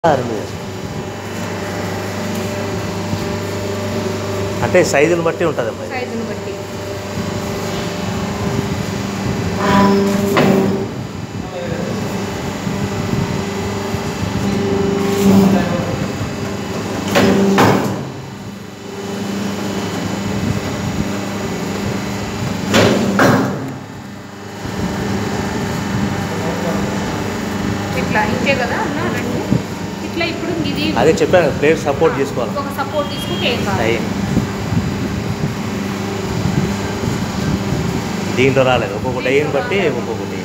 రెండు చేస్తాం అంటే సైజుని బట్టి ఉంటుంది అమ్మాయి సైజుని బట్టి ఇట్లా ఇంతే కదా అన్న రెండు ఇట్లా ఇప్పుడు ఇది అదే చెప్పాను ప్లేట్ సపోర్ట్ చేసుకోవాలి ఒక సపోర్ట్ తీసుకుంటే ఏం కాదు అయ్యి దీంట్లో రాలేదు ఒక్కొక్క డైని బట్టి ఒక్కొక్కటి